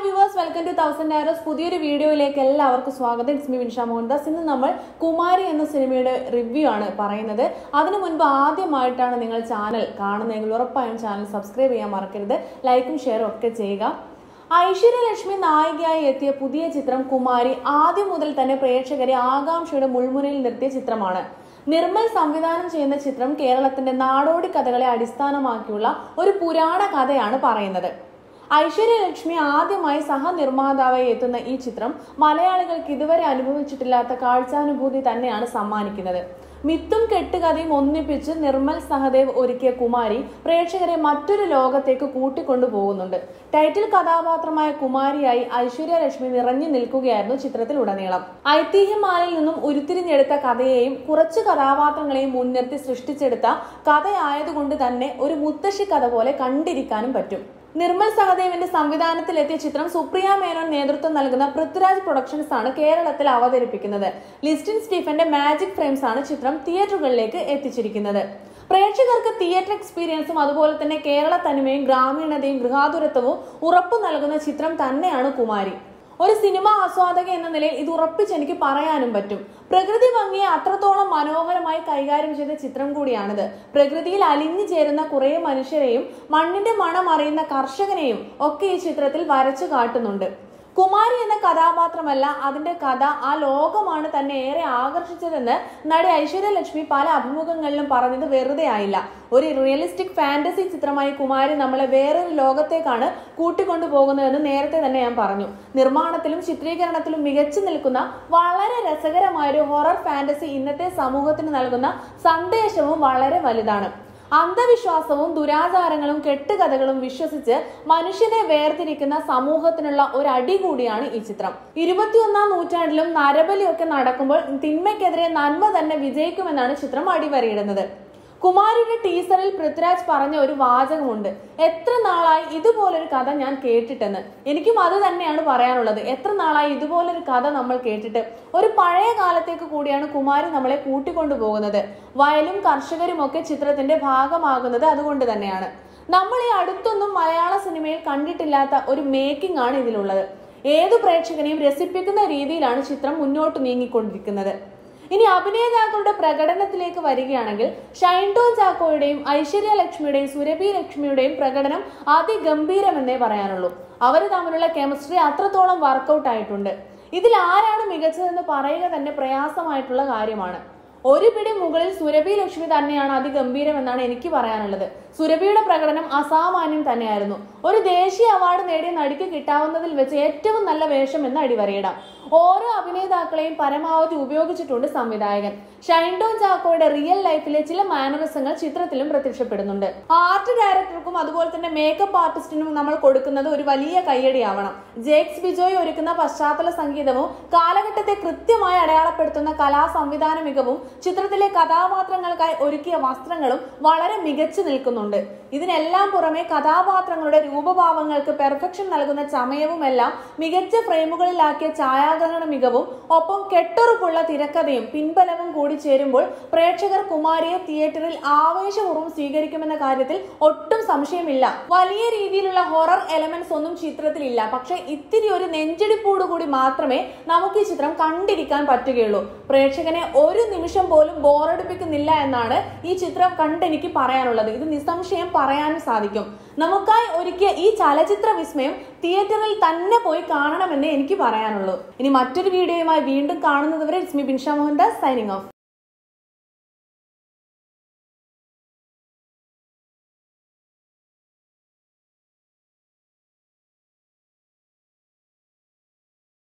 viewers welcome to thousand arrows പുതിയൊരു വീഡിയോയിലേക്ക് എല്ലാവർക്കും സ്വാഗതം ഇറ്റ്സ് മി വിൻഷ മോഹൻദാസ് ഇന്ന് നമ്മൾ കുമാരി എന്ന സിനിമയുടെ റിവ്യൂ ആണ് പറയുന്നത് അതിനു മുൻപ് ആദ്യമായിട്ടാണ് നിങ്ങൾ ചാനൽ കാണുന്നതെങ്കിൽ ഉറപ്പായും ചാനൽ സബ്സ്ക്രൈബ് ചെയ്യാൻ മറക്കരുത് ലൈക്കും ഷെയറും ഒക്കെ ചെയ്യുക ഐശ്വര്യലക്ഷ്മി നായികയായി എത്തിയ പുതിയ ചിത്രം കുമാരി ആദ്യം മുതൽ തന്നെ പ്രേക്ഷകരെ ആകാംക്ഷയുടെ മുൾമുനയിൽ നിർത്തിയ ചിത്രമാണ് നിർമ്മൽ സംവിധാനം ചെയ്യുന്ന ചിത്രം കേരളത്തിന്റെ നാടോടി കഥകളെ അടിസ്ഥാനമാക്കിയുള്ള ഒരു പുരാണ കഥയാണ് പറയുന്നത് ഐശ്വര്യലക്ഷ്മി ആദ്യമായി സഹനിർമ്മാതാവായി എത്തുന്ന ഈ ചിത്രം മലയാളികൾക്ക് ഇതുവരെ അനുഭവിച്ചിട്ടില്ലാത്ത കാഴ്ചാനുഭൂതി തന്നെയാണ് സമ്മാനിക്കുന്നത് മിത്തും കെട്ടുകഥയും ഒന്നിപ്പിച്ച് നിർമ്മൽ സഹദേവ് ഒരുക്കിയ കുമാരി പ്രേക്ഷകരെ മറ്റൊരു ലോകത്തേക്ക് കൂട്ടിക്കൊണ്ടു പോകുന്നുണ്ട് ടൈറ്റിൽ കഥാപാത്രമായ കുമാരിയായി ഐശ്വര്യലക്ഷ്മി നിറഞ്ഞു നിൽക്കുകയായിരുന്നു ചിത്രത്തിലുടനീളം ഐതിഹ്യമാലയിൽ നിന്നും ഉരുത്തിരിഞ്ഞെടുത്ത കഥയെയും കുറച്ച് കഥാപാത്രങ്ങളെയും മുൻനിർത്തി സൃഷ്ടിച്ചെടുത്ത കഥയായതുകൊണ്ട് തന്നെ ഒരു മുത്തശ്ശി കഥ പോലെ കണ്ടിരിക്കാനും പറ്റും നിർമ്മൽ സഹദേവിന്റെ സംവിധാനത്തിലെത്തിയ ചിത്രം സുപ്രിയ മേനോൻ നേതൃത്വം നൽകുന്ന പൃഥ്വിരാജ് പ്രൊഡക്ഷൻസ് ആണ് കേരളത്തിൽ അവതരിപ്പിക്കുന്നത് ലിസ്റ്റിൻ സ്റ്റീഫന്റെ മാജിക് ഫ്രെയിംസ് ആണ് ചിത്രം തിയേറ്ററുകളിലേക്ക് എത്തിച്ചിരിക്കുന്നത് പ്രേക്ഷകർക്ക് തിയേറ്റർ എക്സ്പീരിയൻസും അതുപോലെ തന്നെ കേരള തനിമയും ഗ്രാമീണതയും ഗൃഹാതുരത്വവും ഉറപ്പു നൽകുന്ന ചിത്രം തന്നെയാണ് കുമാരി ഒരു സിനിമ ആസ്വാദക എന്ന നിലയിൽ ഇത് ഉറപ്പിച്ച് എനിക്ക് പറയാനും പറ്റും പ്രകൃതി ഭംഗിയെ അത്രത്തോളം മനോഹരമായി കൈകാര്യം ചെയ്ത ചിത്രം കൂടിയാണിത് പ്രകൃതിയിൽ അലിഞ്ഞു ചേരുന്ന കുറേ മനുഷ്യരെയും മണ്ണിന്റെ മണം അറിയുന്ന കർഷകനെയും ഒക്കെ ഈ ചിത്രത്തിൽ വരച്ചു കാട്ടുന്നുണ്ട് കുമാരി എന്ന കഥാപാത്രമല്ല അതിന്റെ കഥ ആ ലോകമാണ് തന്നെ ഏറെ ആകർഷിച്ചതെന്ന് നടി ഐശ്വര്യലക്ഷ്മി പല അഭിമുഖങ്ങളിലും പറഞ്ഞത് വെറുതെ ആയില്ല ഒരു റിയലിസ്റ്റിക് ഫാന്റസി ചിത്രമായി കുമാരി നമ്മളെ വേറൊരു ലോകത്തേക്കാണ് കൂട്ടിക്കൊണ്ടു പോകുന്നതെന്ന് നേരത്തെ തന്നെ ഞാൻ പറഞ്ഞു നിർമ്മാണത്തിലും ചിത്രീകരണത്തിലും മികച്ചു നിൽക്കുന്ന വളരെ രസകരമായ ഒരു ഹൊറർ ഫാന്റസി ഇന്നത്തെ സമൂഹത്തിന് നൽകുന്ന സന്ദേശവും വളരെ വലുതാണ് അന്ധവിശ്വാസവും ദുരാചാരങ്ങളും കെട്ടുകഥകളും വിശ്വസിച്ച് മനുഷ്യനെ വേർതിരിക്കുന്ന സമൂഹത്തിനുള്ള ഒരു അടി കൂടിയാണ് ഈ ചിത്രം ഇരുപത്തിയൊന്നാം നൂറ്റാണ്ടിലും നരബലിയൊക്കെ നടക്കുമ്പോൾ തിന്മയ്ക്കെതിരെ നന്മ തന്നെ വിജയിക്കുമെന്നാണ് ചിത്രം അടിവരയിടുന്നത് കുമാരിയുടെ ടീസറിൽ പൃഥ്വിരാജ് പറഞ്ഞ ഒരു വാചകമുണ്ട് എത്ര നാളായി ഇതുപോലൊരു കഥ ഞാൻ കേട്ടിട്ടെന്ന് എനിക്കും അത് തന്നെയാണ് പറയാനുള്ളത് എത്ര നാളായി ഇതുപോലൊരു കഥ നമ്മൾ കേട്ടിട്ട് ഒരു പഴയ കാലത്തേക്ക് കൂടിയാണ് കുമാരി നമ്മളെ കൂട്ടിക്കൊണ്ടു പോകുന്നത് വയലും കർഷകരും ഒക്കെ ചിത്രത്തിന്റെ ഭാഗമാകുന്നത് അതുകൊണ്ട് തന്നെയാണ് നമ്മൾ ഈ അടുത്തൊന്നും മലയാള സിനിമയിൽ കണ്ടിട്ടില്ലാത്ത ഒരു മേക്കിംഗ് ആണ് ഇതിലുള്ളത് ഏതു പ്രേക്ഷകനെയും രസിപ്പിക്കുന്ന രീതിയിലാണ് ചിത്രം മുന്നോട്ട് നീങ്ങിക്കൊണ്ടിരിക്കുന്നത് ഇനി അഭിനേതാക്കളുടെ പ്രകടനത്തിലേക്ക് വരികയാണെങ്കിൽ ഷൈൻ ടോൺ ചാക്കോയുടെയും ഐശ്വര്യ ലക്ഷ്മിയുടെയും സുരഭി ലക്ഷ്മിയുടെയും പ്രകടനം അതിഗംഭീരമെന്നേ പറയാനുള്ളൂ അവർ തമ്മിലുള്ള കെമിസ്ട്രി അത്രത്തോളം വർക്കൗട്ട് ആയിട്ടുണ്ട് ഇതിൽ ആരാണ് മികച്ചതെന്ന് പറയുക തന്നെ പ്രയാസമായിട്ടുള്ള കാര്യമാണ് ഒരു പിടി മുകളിൽ സുരഭി ലക്ഷ്മി തന്നെയാണ് അതിഗംഭീരം എന്നാണ് എനിക്ക് പറയാനുള്ളത് സുരഭിയുടെ പ്രകടനം അസാമാന്യം തന്നെയായിരുന്നു ഒരു ദേശീയ അവാർഡ് നേടിയ നടിക്ക് കിട്ടാവുന്നതിൽ വെച്ച് ഏറ്റവും നല്ല വേഷം എന്ന് അടിവരയിടാം ഓരോ അഭിനേതാക്കളെയും പരമാവധി ഉപയോഗിച്ചിട്ടുണ്ട് സംവിധായകൻ ഷൈൻഡോൺ ചാക്കോയുടെ റിയൽ ലൈഫിലെ ചില മാനറിസങ്ങൾ ചിത്രത്തിലും പ്രത്യക്ഷപ്പെടുന്നുണ്ട് ആർട്ട് ഡയറക്ടർക്കും അതുപോലെ തന്നെ മേക്കപ്പ് ആർട്ടിസ്റ്റിനും നമ്മൾ കൊടുക്കുന്നത് ഒരു വലിയ കയ്യടിയാവണം ജേക്സ് ബിജോയ് ഒരുക്കുന്ന പശ്ചാത്തല സംഗീതവും കാലഘട്ടത്തെ കൃത്യമായി അടയാളപ്പെടുത്തുന്ന കലാ സംവിധാന മികവും ചിത്രത്തിലെ കഥാപാത്രങ്ങൾക്കായി ഒരുക്കിയ വസ്ത്രങ്ങളും വളരെ മികച്ചു നിൽക്കുന്നുണ്ട് ഇതിനെല്ലാം പുറമെ കഥാപാത്രങ്ങളുടെ രൂപഭാവങ്ങൾക്ക് പെർഫെക്ഷൻ നൽകുന്ന ചമയവുമെല്ലാം മികച്ച ഫ്രെയിമുകളിലാക്കിയ ഛായാഗ്രഹണ മികവും ഒപ്പം കെട്ടുറപ്പുള്ള തിരക്കഥയും പിൻബലവും കൂടി ചേരുമ്പോൾ പ്രേക്ഷകർ കുമാരിയെ തിയേറ്ററിൽ ആവേശപൂർവ്വം സ്വീകരിക്കുമെന്ന കാര്യത്തിൽ ഒട്ടും സംശയമില്ല വലിയ രീതിയിലുള്ള ഹൊറർ എലമെന്റ്സ് ഒന്നും ചിത്രത്തിലില്ല പക്ഷെ ഇത്തിരി ഒരു നെഞ്ചിടിപ്പോടുകൂടി മാത്രമേ നമുക്ക് ഈ ചിത്രം കണ്ടിരിക്കാൻ പറ്റുകയുള്ളൂ പ്രേക്ഷകനെ ഒരു നിമിഷം പോലും ബോറടിപ്പിക്കുന്നില്ല എന്നാണ് ഈ ചിത്രം കണ്ട് എനിക്ക് പറയാനുള്ളത് ഇത് നിസ്സംശയം പറയാനും സാധിക്കും നമുക്കായി ഒരുക്കിയ ഈ ചലച്ചിത്ര വിസ്മയം തിയേറ്ററിൽ തന്നെ പോയി കാണണമെന്ന് എനിക്ക് പറയാനുള്ളൂ ഇനി മറ്റൊരു വീഡിയോയുമായി വീണ്ടും കാണുന്നതുവരെ it's me Binsha Mohandas signing of